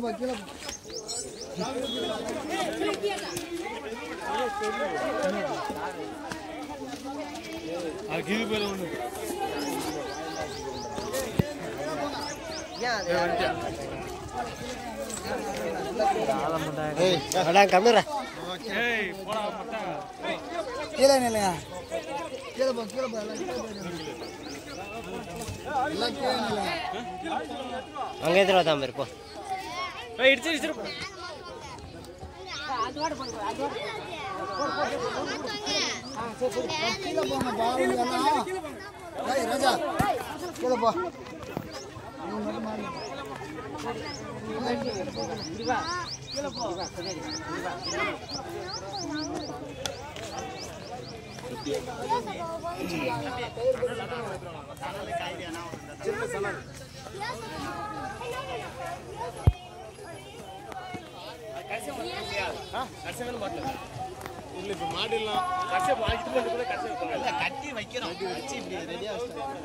போ கீழே போ அதுக்கு இது பேர் ஒன்று ஏய் போடா மட்டா கீழே நில்லுங்க கீழே போ கீழே போ எல்லாம் கீழே போயிடுங்க. எல்லாம் கீழே நில்லுங்க அங்கே எதிர்வாதான் இருப்போம் ஏய் இடிச்சு இடிச்சிரு கீழே போங்க பாவம் எல்லாம் ஏய் ராஜா கீழே போ நீ மட்டும் மாறி இல்ல இப்ப மாடிடலாம் கடைசியா வாங்கிட்டு போய் கூட கடைசியா கட்டி வைக்கிறோம் வச்சு இப்படி ரெடியா வச்சுட்டாங்க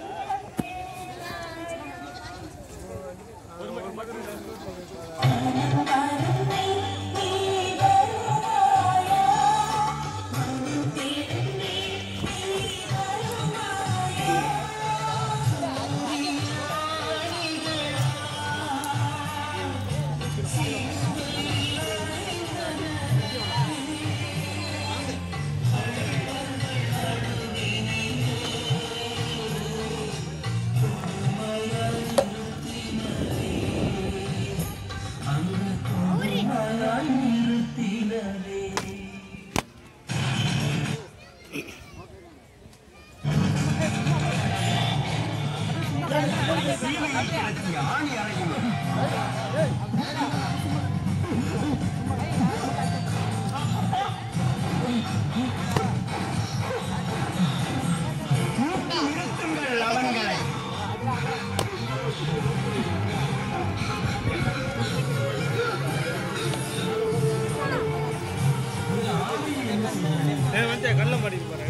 ஏய் வந்து கல்ல மாடி பாரு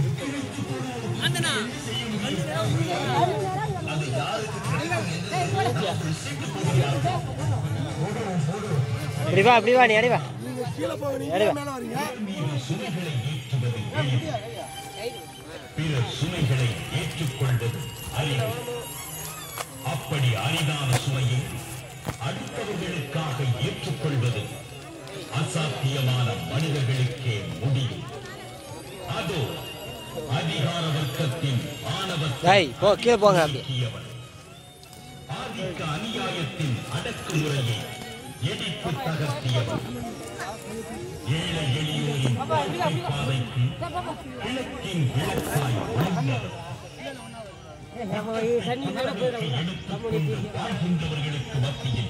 இப்படி வா இப்படி வா நீ அடி வா கீழே போங்க நீங்க அடி வா மேலே வரீங்க பிற சுமைகளை ஏற்றுக்கொள்வது அரிது அப்படி அரிதான சுமையை அடுத்தவர்களுக்காக ஏற்றுக்கொள்வது அசாத்தியமான மனிதர்களுக்கே முடியும் அதோ அதிகார வர்க்கத்தின் டேய் போ கீழே போங்க அப்படி ஆணவத்தியவர் ஆதிக்க அநியாயத்தின் அடக்குமுறையை எடிப்பு தகர்த்தியவர் ஏழை எளியோரின் வாழ்க்கை பாதைக்கு கிழக்கின் விளக்காய் ஒளிர்ந்தவர் எடுத்துக்கொண்டு வாழ்கின்றவர்களுக்கு மத்தியில்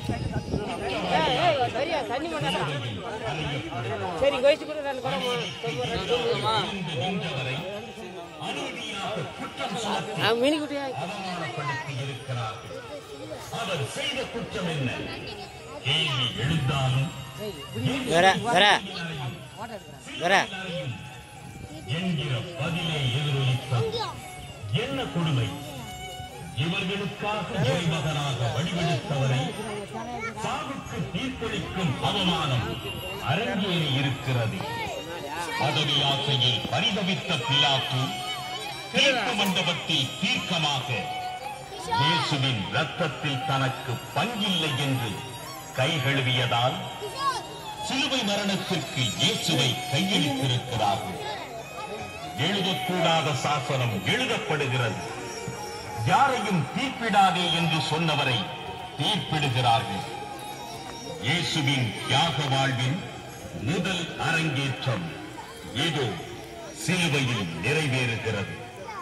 சரி கோயிச்சு கூட நான் குறமா நின்றவரை அநீதியாக குற்றம் சுமத்தி நான் மீனி குட்டியா அவமானப்படுத்தி இருக்கிறார்கள் அவர் செய்த குற்றம் என்ன கேள்வி எழுந்தாலும் வர வர வர என்கிற பதிலை எதிரொலித்தது என்ன கொடுமை இவர்களுக்காக இறைமகனாக வடிவெடுத்தவரை சாவுக்கு தீர்ப்பளிக்கும் அவமானம் அரங்கேறி இருக்கிறது பதவி ஆசையில் பரிதவித்த பிலாத்து தீர்ப்பு மண்டபத்தில் தீர்க்கமாக இயேசுவின் ரத்தத்தில் தனக்கு பங்கில்லை என்று கை கழுவியதால் சிலுவை மரணத்திற்கு இயேசுவை கையளித்திருக்கிறார்கள் எழுதக்கூடாத சாசனம் எழுதப்படுகிறது யாரையும் தீர்ப்பிடாதே என்று சொன்னவரை தீர்ப்பிடுகிறார்கள் இயேசுவின் தியாக வாழ்வின் முதல் அரங்கேற்றம் இதோ சிலுவையில் நிறைவேறுகிறது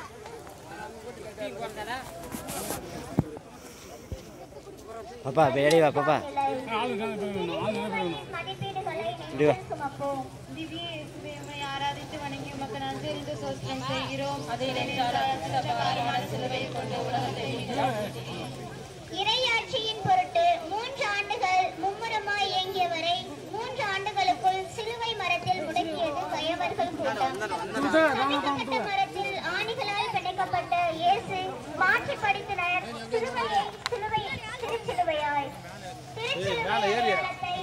பாப்பா வெளியே வா பாப்பா மதிப்பீடுகளை இப்படி வா. சுமப்போம். திவ்ய இயேசுவே, உம்மை ஆராதித்து வணங்கி உமக்கு நன்றியறிந்து ஸ்தோத்திரம் செய்கிறோம். அதை நினைத்தால் சிலுவையை கொண்டு உலகத்தை இறையாட்சியின் பொருட்டு மூன்று ஆண்டுகள் மும்முரமாய் இயங்கியவரை மூன்று ஆண்டுகளுக்குள் சிலுவை மரத்தில் முடக்கியது கயவர்கள் கூட்டம் சபிக்கப்பட்ட மரத்தில் ஆணிகளால் பிணைக்கப்பட்ட இயேசு மாற்றி படித்தனர் சிலுவையை சிலுவை திருச்சிலுவையாய் திருச்சிலுவை அடையாளத்தை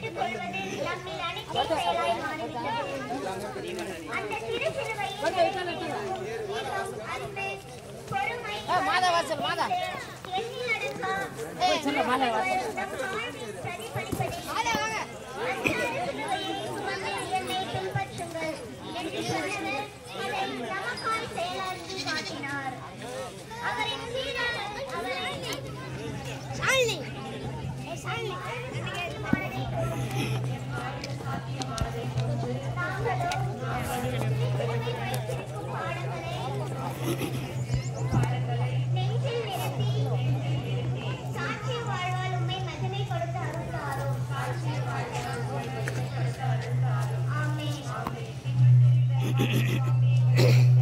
ஏற்றுக்கொள்வது நம்மில் அனைத்தே செயலாய் மாறிவிட்டது. அந்த சிறு சிறு வயதிலே ஈகம், அன்பு, பொறுமை, எண்ணி அடக்கா, நம் வாழ்வில் பிரதிபலிப்பதை அந்த அருள்களை சுமந்து என்னை பின்பற்றுங்கள் என்று சொன்னவர் அதை நமக்காய் செயலாற்றி காட்டினார் அவரின் சீடர் அவரை நெஞ்சில் நிரப்பி சாட்சி வாழ்வால் உம்மை மகிமை கொடுத்து அருள்தாரும் ஆமென்